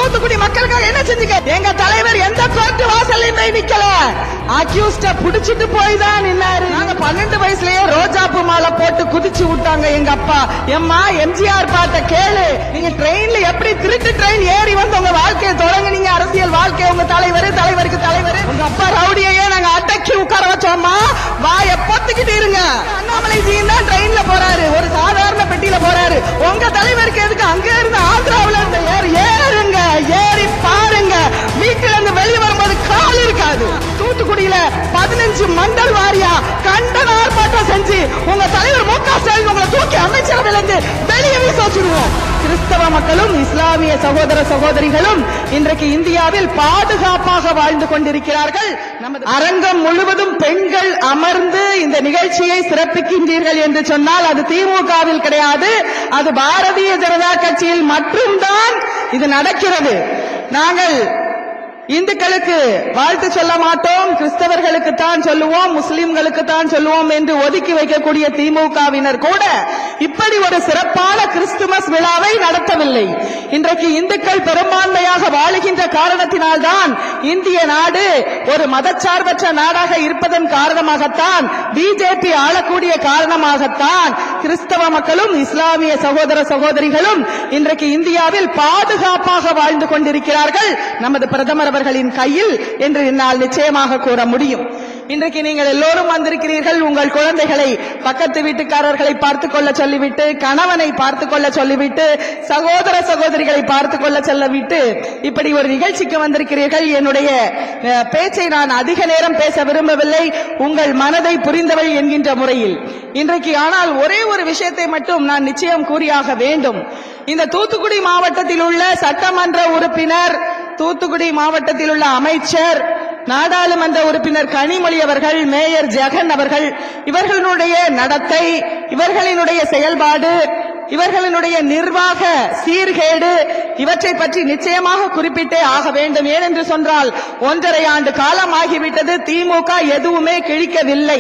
தூத்துக்குடி மக்களுக்காக என்ன செஞ்சீங்க எங்க தலைவர் எந்த கோர்ட்டு வாசல்லையுமே நிக்கல அக்யூஸ்ட புடிச்சிட்டு போய் தான் நின்னாரு நாங்க பன்னெண்டு வயசுலயே ரோஜாப்பு மாலை போட்டு குதிச்சு விட்டாங்க எங்க அப்பா எம்மா எம்ஜிஆர் பாட்ட கேளு நீங்க ட்ரெயின்ல எப்படி திருட்டு ட்ரெயின் ஏறி வந்து உங்க வாழ்க்கையை தொடங்குனீங்க அரசியல் வாழ்க்கை உங்க தலைவர் தலைவருக்கு தலைவர் உங்க அப்பா ரவுடியையே நாங்க அடக்கி உட்கார வச்சோம்மா வாய பொத்துக்கிட்டு இருங்க அண்ணாமலை ஜியும் தான் ட்ரெயின்ல போறாரு ஒரு சாதாரண பெட்டியில போறாரு உங்க தலைவருக்கு எதுக்கு அங்க இருந்து ஆந்திராவுல இருந்து ஏறி ஏறுங்க ஏறி பாருங்க வீட்டுல இருந்து வெளியே வரும்போது கால் இருக்காது தூத்துக்குடியில பதினஞ்சு மண்டல் வாரியா கண்டன ஆர்ப்பாட்டம் செஞ்சு உங்க தலைவர் மு க ஸ்டாலின் உங்களை தூக்கி அமைச்சரவையில இருந்து வெளியே வீச வச்சிருவோம் கிறிஸ்தவ மக்களும் இஸ்லாமிய சகோதர சகோதரிகளும் இன்றைக்கு இந்தியாவில் பாதுகாப்பாக வாழ்ந்து கொண்டிருக்கிறார்கள் நமது அரங்கம் முழுவதும் பெண்கள் அமர்ந்து இந்த நிகழ்ச்சியை சிறப்பிக்கின்றீர்கள் என்று சொன்னால் அது திமுகவில் கிடையாது அது பாரதிய ஜனதா கட்சியில் மட்டும்தான் இது நடக்கிறது நாங்கள் இந்துக்களுக்கு வாழ்த்து சொல்ல மாட்டோம் கிறிஸ்தவர்களுக்கு தான் சொல்லுவோம் முஸ்லிம்களுக்கு தான் சொல்லுவோம் என்று ஒதுக்கி வைக்கக்கூடிய திமுகவினர் கூட இப்படி ஒரு சிறப்பான கிறிஸ்துமஸ் விழாவை நடத்தவில்லை இன்றைக்கு இந்துக்கள் பெரும்பான்மையாக வாழுகின்ற காரணத்தினால்தான் இந்திய நாடு ஒரு மதச்சார்பற்ற நாடாக இருப்பதன் காரணமாகத்தான் பிஜேபி ஆளக்கூடிய காரணமாகத்தான் கிறிஸ்தவ மக்களும் இஸ்லாமிய சகோதர சகோதரிகளும் இன்றைக்கு இந்தியாவில் பாதுகாப்பாக வாழ்ந்து கொண்டிருக்கிறார்கள் நமது பிரதமர் அவர்களின் கையில் என்று என்னால் நிச்சயமாக கூற முடியும் இன்றைக்கு நீங்கள் எல்லோரும் வந்திருக்கிறீர்கள் உங்கள் குழந்தைகளை பக்கத்து வீட்டுக்காரர்களை பார்த்துக் கொள்ள சொல்லிவிட்டு கணவனை பார்த்துக் கொள்ள சொல்லிவிட்டு சகோதர சகோதரிகளை பார்த்துக் கொள்ள சொல்லிவிட்டு இப்படி ஒரு நிகழ்ச்சிக்கு வந்திருக்கிறீர்கள் என்னுடைய அஹ், பேச்சை நான் அதிக நேரம் பேச விரும்பவில்லை உங்கள் மனதை புரிந்தவள் என்கின்ற முறையில் இன்றைக்கு ஆனால் ஒரே ஒரு விஷயத்தை மட்டும் நான் நிச்சயம் கூறியாக வேண்டும் இந்த தூத்துக்குடி மாவட்டத்தில் உள்ள சட்டமன்ற உறுப்பினர் தூத்துக்குடி மாவட்டத்தில் உள்ள அமைச்சர் நாடாளுமன்ற உறுப்பினர் கனிமொழி அவர்கள் மேயர் ஜெகன் அவர்கள் இவர்களுடைய நடத்தை இவர்களினுடைய செயல்பாடு இவர்களினுடைய நிர்வாக சீர்கேடு இவற்றை பற்றி நிச்சயமாக குறிப்பிட்டே ஆக வேண்டும் ஏனென்று சொன்னால் ஒன்றரை ஆண்டு காலம் ஆகிவிட்டது திமுக எதுவுமே கிழிக்கவில்லை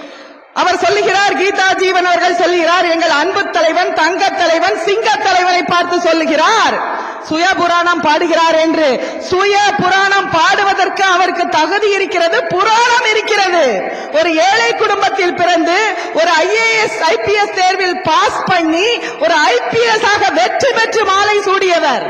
அவர் சொல்லுகிறார் கீதா ஜீவன் அவர்கள் சொல்லுகிறார் எங்கள் அன்பு தலைவன் தங்க தலைவன் சிங்க தலைவனை பார்த்து சொல்லுகிறார் சுய புராணம் பாடுகிறார் என்று சுய புராணம் பாடுவதற்கு அவருக்கு தகுதி இருக்கிறது புராணம் இருக்கிறது ஒரு ஏழை குடும்பத்தில் பிறந்து ஒரு ஐஏஎஸ் ஐபிஎஸ் தேர்வில் பாஸ் பண்ணி ஒரு ஐபிஎஸ் ஆக வெற்றி பெற்று மாலை சூடியவர்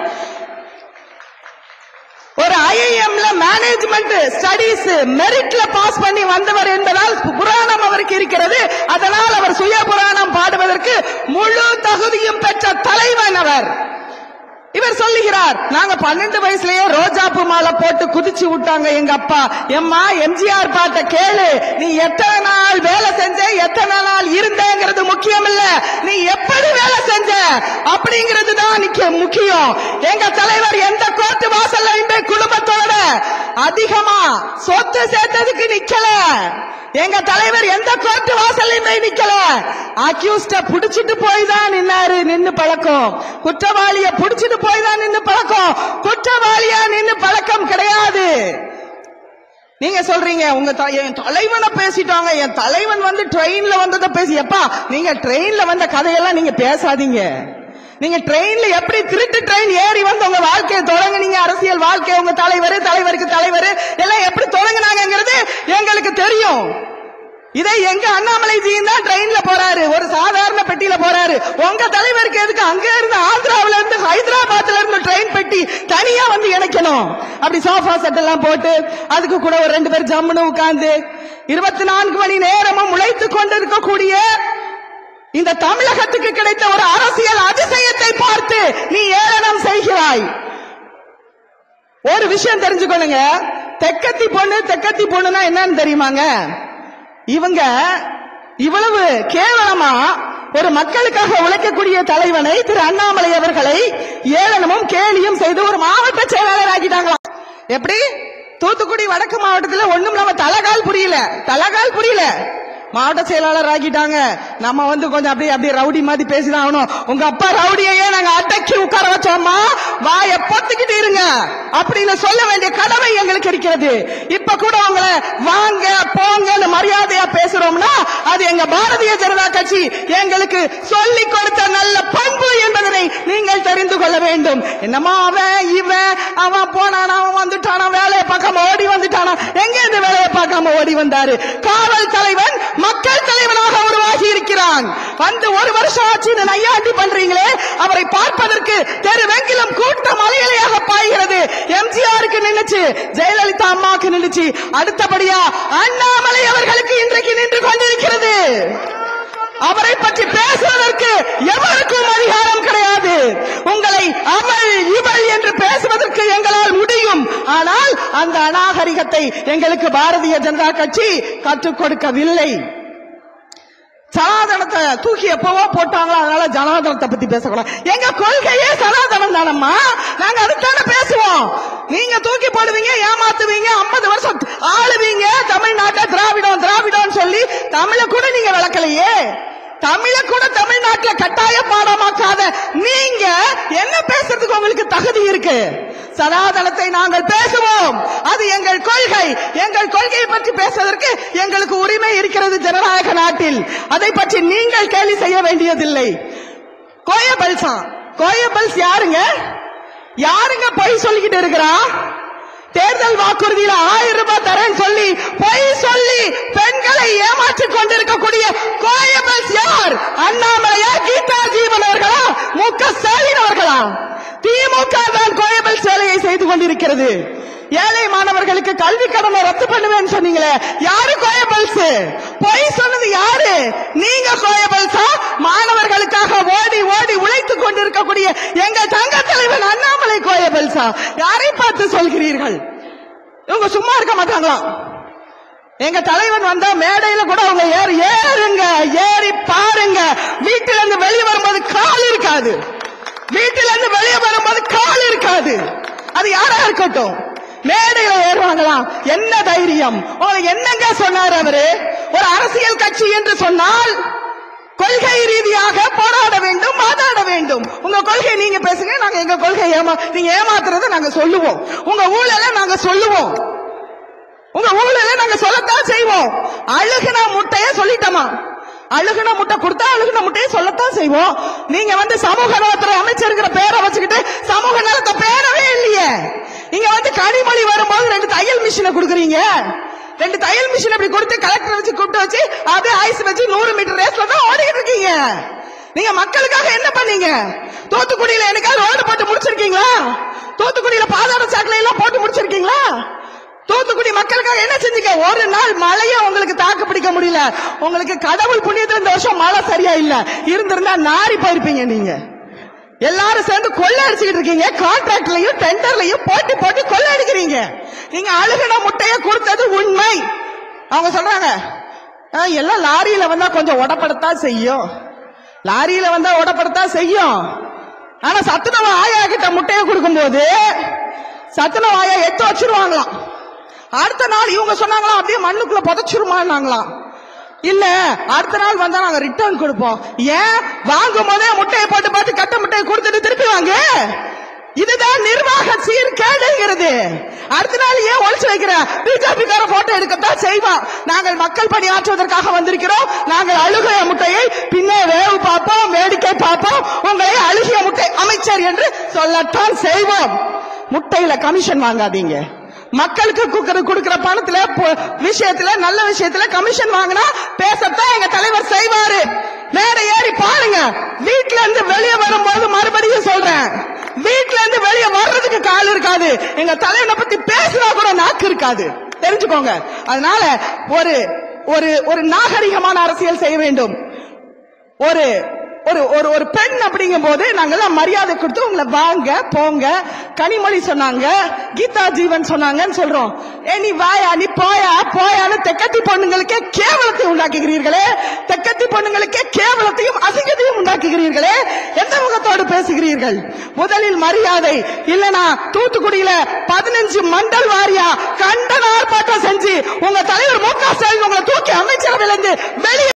ஒரு ஐஐஎம்ல மேனேஜ்மெண்ட் ஸ்டடீஸ் மெரிட்ல பாஸ் பண்ணி வந்தவர் என்பதால் புராணம் அவருக்கு இருக்கிறது அதனால் அவர் சுய புராணம் பாடுவதற்கு முழு தகுதியும் பெற்ற தலைவன் அவர் இவர் சொல்லுகிறார் நாங்க பன்னெண்டு வயசுலயே ரோஜாப்பு மாலை போட்டு குதிச்சு விட்டாங்க எங்க அப்பா எம்மா எம்ஜிஆர் பாட்ட கேளு நீ எத்தனை நாள் வேலை செஞ்ச எத்தனை நாள் இருந்தேங்கிறது முக்கியம் இல்ல நீ எப்படி வேலை செஞ்ச அப்படிங்கிறது தான் நிக்க- முக்கியம் எங்க தலைவர் எந்த கோர்ட்டு வாசல்ல நின்று குடும்பத்தோட அதிகமா சொத்து சேர்த்ததுக்கு நிக்கல எங்க தலைவர் எந்த கோர்ட்டு வாசல்லையுமே நிக்கல அக்யூஸ்ட புடிச்சிட்டு போய் தான் நின்னாரு நின்னு பழக்கம் குற்றவாளிய புடிச்சிட்டு போய் தான் நின்னு பழக்கம் குற்றவாளியா நின்னு பழக்கம் கிடையாது நீங்க சொல்றீங்க உங்க த- என் தலைவனை பேசிட்டாங்க என் தலைவன் வந்து ட்ரெயின்ல வந்ததை பேசி எப்பா நீங்க ட்ரெயின்ல வந்த கதையெல்லாம் நீங்க பேசாதீங்க நீங்க ட்ரெயின்ல எப்படி திருட்டு ட்ரெயின் ஏறி வந்து உங்க வாழ்க்கையை தொடங்குனீங்க அரசியல் வாழ்க்கை உங்க தலைவர் தலைவருக்கு தலைவர் எல்லாம் எப்படி தொடங்குனாங்கிறது எங்களுக்கு தெரியும் இதை எங்க அண்ணாமலை ஜியும் தான் ட்ரெயின்ல போறாரு ஒரு சாதாரண பெட்டியில போறாரு உங்க தலைவருக்கு எதுக்கு அங்க இருந்து ஆந்திராவுல இருந்து ஹைதராபாத்ல இருந்து ட்ரெயின் பெட்டி தனியா வந்து இணைக்கணும் அப்படி சோஃபா செட் எல்லாம் போட்டு அதுக்கு கூட ஒரு ரெண்டு பேர் ஜம்முன்னு உட்கார்ந்து இருபத்தி நான்கு மணி நேரமும் உழைத்துக் கொண்டிருக்கக்கூடிய இந்த தமிழகத்துக்கு கிடைத்த ஒரு அரசியல் அதிசயத்தை பார்த்து நீ ஏளனம் செய்கிறாய் ஒரு விஷயம் தெரிஞ்சுக்கொள்ளுங்க தெக்கத்தி பொண்ணு தெக்கத்தி பொண்ணுனா என்னன்னு தெரியுமாங்க இவங்க இவ்வளவு கேவலமா ஒரு மக்களுக்காக உழைக்கக்கூடிய தலைவனை திரு அண்ணாமலை அவர்களை ஏளனமும் கேலியும் செய்து ஒரு மாவட்ட செயலாளர் ஆக்கிட்டாங்களாம் எப்படி தூத்துக்குடி வடக்கு மாவட்டத்துல ஒண்ணும் இல்லாம தலகால் புரியல தலகால் புரியல மாவட்ட செயலாளர் ஆக்கிட்டாங்க நம்ம வந்து கொஞ்சம் அப்படியே அப்படியே ரவுடி மாதிரி பேசிதான் ஆகணும் உங்க அப்பா ரவுடியையே நாங்க அடக்கி உட்கார வச்சோமா வாய பொத்துக்கிட்டு இருங்க அப்படின்னு சொல்ல வேண்டிய கடமை எங்களுக்கு இருக்கிறது இப்ப கூட உங்களை வாங்க போங்கன்னு மரியாதையா பேசுறோம்னா அது எங்க பாரதிய ஜனதா கட்சி எங்களுக்கு சொல்லி கொடுத்த நல்ல பண்பு என்பதனை நீங்கள் தெரிந்து கொள்ள வேண்டும் என்னமோ அவன் இவன் அவன் போனானா அவன் வந்துட்டானா வேலையை பார்க்காம ஓடி வந்துட்டானா எங்க இந்த வேலையை பார்க்காம ஓடி வந்தாரு காவல் தலைவன் மக்கள் தலைவனாக உருவாகி இருக்கிறான் வந்து ஒரு வருஷம் ஆச்சு இந்த நையாண்டி பண்றீங்களே அவரை பார்ப்பதற்கு தெருவெங்கிலும் கூட்டம் அலையலையாக பாய்கிறது எம்ஜிஆருக்கு நின்னுச்சு ஜெயலலிதா அம்மாவுக்கு நின்னுச்சு அடுத்தபடியா அண்ணாமலை அவர்களுக்கு இன்றைக்கு நின்று கொண்டிருக்கிறது அவரை பற்றி பேசுவதற்கு எவருக்கும் அதிகாரம் கிடையாது உங்களை அவள் இவள் என்று பேசுவதற்கு எங்களால் முடியும் ஆனால் அந்த அநாகரிகத்தை எங்களுக்கு பாரதிய ஜனதா கட்சி கற்றுக் கொடுக்கவில்லை சனாதனத்தை தூக்கி எப்பவோ போட்டாங்களோ அதனால ஜனாதனத்தை பத்தி பேசக்கூடாது எங்க கொள்கையே சனாதனம் தானம்மா நாங்க அதுதானே பேசுவோம் நீங்க தூக்கி போடுவீங்க ஏமாத்துவீங்க 50 வருஷம் ஆளுவீங்க தமிழ்நாட்டை திராவிடம் திராவிடம் சொல்லி தமிழ கூட நீங்க விளக்கலையே தமிழ கூட தமிழ்நாட்டுல கட்டாய பாடமாக்காத நீங்க என்ன பேசுறதுக்கு உங்களுக்கு தகுதி இருக்கு சனாதனத்தை நாங்கள் பேசுவோம் அது எங்கள் கொள்கை எங்கள் கொள்கையை பற்றி பேசுவதற்கு எங்களுக்கு உரிமை இருக்கிறது ஜனநாயக நாட்டில் அதை பற்றி நீங்கள் கேள்வி செய்ய வேண்டியதில்லை கோயபல்சா கோயபல்ஸ் யாருங்க யாருங்க பொய் சொல்லிக்கிட்டு இருக்கிறா தேர்தல் வாக்குறுதியில ஆயிரம் ரூபாய் தரேன்னு சொல்லி பொய் சொல்லி பெண்களை ஏமாற்றிக் கொண்டிருக்கக்கூடிய கோயபல்ஸ் யார் அண்ணாமலையா கீதா ஜீவன் அவர்களா மு க ஸ்டாலின் அவர்களா திமுக தான் கோயபல்ஸ் வேலையை செய்து கொண்டிருக்கிறது ஏழை மாணவர்களுக்கு கல்வி கடனை ரத்து பண்ணுவேன்னு சொன்னீங்களே யாரு கோயபல்ஸ் பொய் சொன்னது யாரு நீங்க கோயபல்ஸா மாணவர்களுக்காக ஓடி ஓடி உழைத்துக் கொண்டிருக்கக்கூடிய எங்கள் தங்க தலைவன் அண்ணாமலை கோயபல்ஸா யாரை பார்த்து சொல்கிறீர்கள் இவங்க சும்மா இருக்க மாட்டாங்களா எங்க தலைவன் வந்தா மேடையில கூட அவங்க ஏறி ஏறுங்க ஏறி பாருங்க வீட்டில இருந்து வெளியே வரும்போது கால் இருக்காது வீட்டில இருந்து வெளியே வரும்போது கால் இருக்காது அது யாரா இருக்கட்டும் மேடையில ஏறுவாங்களாம் என்ன தைரியம் உங்களுக்கு என்னங்க சொன்னார் அவரு ஒரு அரசியல் கட்சி என்று சொன்னால் கொள்கை ரீதியாக போராட வேண்டும் வாதாட வேண்டும் உங்க கொள்கை நீங்க பேசுங்க நாங்க எங்க கொள்கை ஏமா நீங்க ஏமாத்துறதை நாங்க சொல்லுவோம் உங்க ஊழலை நாங்க சொல்லுவோம் உங்க ஊழலை நாங்க சொல்லத்தான் செய்வோம் அழுகுன முட்டைய சொல்லிட்டோமா அழுகுன முட்டை கொடுத்தா அழுகுன முட்டையை சொல்லத்தான் செய்வோம் நீங்க வந்து சமூக நலத்துறை அமைச்சருங்கிற பேரை வச்சுக்கிட்டு சமூக நலத்தை பேரவே இல்லையே இங்க வந்து கனிமொழி வரும்போது ரெண்டு தையல் மிஷினை கொடுக்குறீங்க ரெண்டு தையல் மிஷின் அப்படி கொடுத்து கலெக்டர் வச்சு கூப்பிட்டு வச்சு அப்படியே ஐஸ் வச்சு நூறு மீட்டர் ரேஸ்ல தான் ஓடிக்கிட்டு இருக்கீங்க நீங்க மக்களுக்காக என்ன பண்ணீங்க தூத்துக்குடியில எனக்காக ரோடு போட்டு முடிச்சிருக்கீங்களா தூத்துக்குடியில பாதாள சாக்கடை எல்லாம் போட்டு முடிச்சிருக்கீங்களா தூத்துக்குடி மக்களுக்காக என்ன செஞ்சீங்க ஒரு நாள் மழைய உங்களுக்கு தாக்கு பிடிக்க முடியல உங்களுக்கு கடவுள் புண்ணியத்துல இந்த வருஷம் மழை சரியா இல்ல இருந்திருந்தா நாரி போயிருப்பீங்க நீங்க எல்லாரும் சேர்ந்து கொள்ளை அடிச்சுக்கிட்டு இருக்கீங்க கான்ட்ராக்ட்லயும் டெண்டர்லயும் போட்டி போட்டு கொள்ளை அடிக்கிறீங்க நீங்க அழுகின முட்டைய கொடுத்தது உண்மை அவங்க சொல்றாங்க "ஆ, எல்லாம் லாரியில வந்தா கொஞ்சம் உடப்படத்தான் செய்யும் லாரியில வந்தா உடப்படத்தான் செய்யும் ஆனா சத்துணவு ஆயா கிட்ட முட்டையை கொடுக்கும்போது சத்துணவு ஆயா எட்டு வச்சிருவாங்களாம் அடுத்த நாள் இவங்க சொன்னாங்களாம் அப்படியே மண்ணுக்குள்ள புதைச்சிருமான்னாங்களாம் இல்ல அடுத்த நாள் வந்தா நாங்க ரிட்டர்ன் கொடுப்போம் ஏன் வாங்கும் போதே முட்டையை போட்டு பார்த்து கட்ட முட்டையை கொடுத்துட்டு திருப்பி வாங்க இதுதான் நிர்வாக சீர்கேடுங்கிறது அடுத்த நாள் ஏன் ஒழிச்சு வைக்கிற பிஜேபி கார போட்டோ எடுக்கத்தான் செய்வோம் நாங்கள் மக்கள் பணி ஆற்றுவதற்காக வந்திருக்கிறோம் நாங்கள் அழுகிய முட்டையை பின்னே வேவு பார்ப்போம் வேடிக்கை பார்ப்போம் உங்களை அழுகிய முட்டை அமைச்சர் என்று சொல்லத்தான் செய்வோம் முட்டையில கமிஷன் வாங்காதீங்க மக்களுக்கு குடுக்கிற கொடுக்கிற பணத்துல பொ- விஷயத்துல நல்ல விஷயத்துல கமிஷன் வாங்கினா பேசத்தான் எங்க தலைவர் செய்வாரு மேடை ஏறி பாருங்க வீட்ல இருந்து வெளியே வரும்போது மறுபடியும் சொல்றேன் வீட்ல இருந்து வெளியே வர்றதுக்கு கால் இருக்காது எங்க தலைவனை பத்தி பேசினா கூட நாக்கு இருக்காது தெரிஞ்சுக்கோங்க அதனால ஒரு ஒரு ஒரு நாகரிகமான அரசியல் செய்ய வேண்டும் ஒரு ஒரு ஒரு ஒரு பெண் அப்படிங்கும் போது நாங்கெல்லாம் மரியாதை கொடுத்து உங்களை வாங்க போங்க கனிமொழி சொன்னாங்க கீதா ஜீவன் சொன்னாங்கன்னு சொல்றோம் ஏ நீ வாயா நீ போயா போயான்னு தெக்கத்தி பொண்ணுங்களுக்கே கேவலத்தை உண்டாக்குகிறீர்களே தெக்கத்தி பொண்ணுங்களுக்கே கேவலத்தையும் அசிங்கத்தையும் உண்டாக்குகிறீர்களே எந்த முகத்தோடு பேசுகிறீர்கள் முதலில் மரியாதை இல்லனா தூத்துக்குடியில பதினஞ்சு மண்டல் வாரியா கண்டன ஆர்ப்பாட்டம் செஞ்சு உங்க தலைவர் மு க ஸ்டாலின் உங்களை தூக்கி அமைச்சரவையிலிருந்து வெளியே